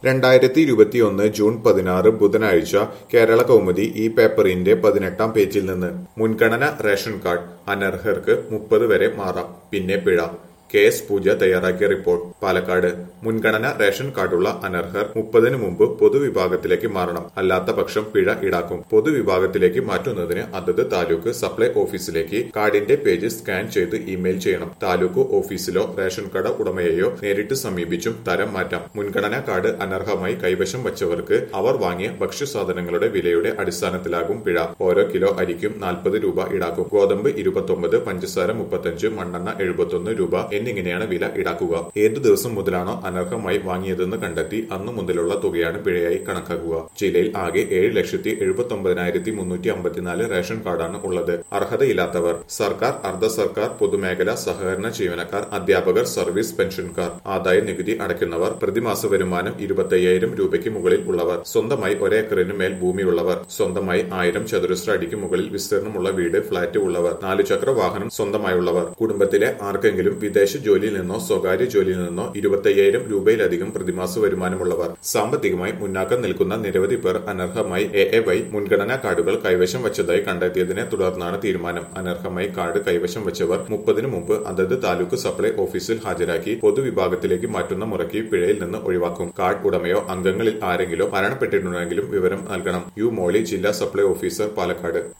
രണ്ടായിരത്തി ഇരുപത്തിയൊന്ന് ജൂൺ പതിനാറ് ബുധനാഴ്ച കേരള കൗമുദി ഈ പേപ്പറിന്റെ പതിനെട്ടാം പേജിൽ നിന്ന് മുൻഗണന റേഷൻ കാർഡ് അനർഹർക്ക് മുപ്പത് വരെ മാറാം പിന്നെ പിഴ കെ എസ് പൂജ തയ്യാറാക്കിയ റിപ്പോർട്ട് പാലക്കാട് മുൻഗണന റേഷൻ കാർഡുള്ള അനർഹർ മുപ്പതിനു മുമ്പ് പൊതുവിഭാഗത്തിലേക്ക് മാറണം അല്ലാത്ത പക്ഷം പിഴ ഈടാക്കും പൊതുവിഭാഗത്തിലേക്ക് മാറ്റുന്നതിന് അതത് താലൂക്ക് സപ്ലൈ ഓഫീസിലേക്ക് കാർഡിന്റെ പേജ് സ്കാൻ ചെയ്ത് ഇമെയിൽ ചെയ്യണം താലൂക്ക് ഓഫീസിലോ റേഷൻ കട ഉടമയെയോ നേരിട്ട് സമീപിച്ചും തരം മാറ്റാം മുൻഗണനാ കാർഡ് അനർഹമായി കൈവശം വച്ചവർക്ക് അവർ വാങ്ങിയ ഭക്ഷ്യസാധനങ്ങളുടെ വിലയുടെ അടിസ്ഥാനത്തിലാകും പിഴ ഓരോ കിലോ അരിക്കും നാൽപ്പത് രൂപ ഈടാക്കും ഗോതമ്പ് ഇരുപത്തൊമ്പത് പഞ്ചസാര മുപ്പത്തഞ്ച് മണ്ണെണ്ണ എഴുപത്തൊന്ന് രൂപ എന്നിങ്ങനെയാണ് വില ഈടാക്കുക ഏതു ദിവസം മുതലാണോ അനർഹമായി വാങ്ങിയതെന്ന് കണ്ടെത്തി അന്നു മുതലുള്ള തുകയാണ് പിഴയായി കണക്കാക്കുക ജില്ലയിൽ ആകെ ഏഴ് ലക്ഷത്തി എഴുപത്തി ഒമ്പതിനായിരത്തി മുന്നൂറ്റി അമ്പത്തിനാല് റേഷൻ കാർഡാണ് ഉള്ളത് അർഹതയില്ലാത്തവർ സർക്കാർ അർദ്ധ സർക്കാർ പൊതുമേഖല സഹകരണ ജീവനക്കാർ അധ്യാപകർ സർവീസ് പെൻഷൻകാർ ആദായ നികുതി അടയ്ക്കുന്നവർ പ്രതിമാസ വരുമാനം ഇരുപത്തയ്യായിരം രൂപയ്ക്ക് മുകളിൽ ഉള്ളവർ സ്വന്തമായി ഒരേക്കറിന് മേൽ ഭൂമിയുള്ളവർ സ്വന്തമായി ആയിരം ചതുരശ്ര അടിക്ക് മുകളിൽ വിസ്തീർണമുള്ള വീട് ഫ്ളാറ്റ് ഉള്ളവർ നാലുചക്ര വാഹനം സ്വന്തമായുള്ളവർ കുടുംബത്തിലെ ആർക്കെങ്കിലും വിദേശ ജോലിയിൽ നിന്നോ സ്വകാര്യ ജോലിയിൽ നിന്നോ ഇരുപത്തയ്യായിരം രൂപയിലധികം പ്രതിമാസ വരുമാനമുള്ളവർ സാമ്പത്തികമായി മുന്നാക്കം നിൽക്കുന്ന നിരവധി പേർ അനർഹമായി എ എ വൈ മുൻഗണനാ കാർഡുകൾ കൈവശം വച്ചതായി കണ്ടെത്തിയതിനെ തുടർന്നാണ് തീരുമാനം അനർഹമായി കാർഡ് കൈവശം വച്ചവർ മുപ്പതിനു മുമ്പ് അതത് താലൂക്ക് സപ്ലൈ ഓഫീസിൽ ഹാജരാക്കി പൊതുവിഭാഗത്തിലേക്ക് മാറ്റുന്ന മുറയ്ക്ക് പിഴയിൽ നിന്ന് ഒഴിവാക്കും കാർഡ് ഉടമയോ അംഗങ്ങളിൽ ആരെങ്കിലും മരണപ്പെട്ടിട്ടുണ്ടെങ്കിലും വിവരം നൽകണം യു മോളി ജില്ലാ സപ്ലൈ ഓഫീസർ പാലക്കാട്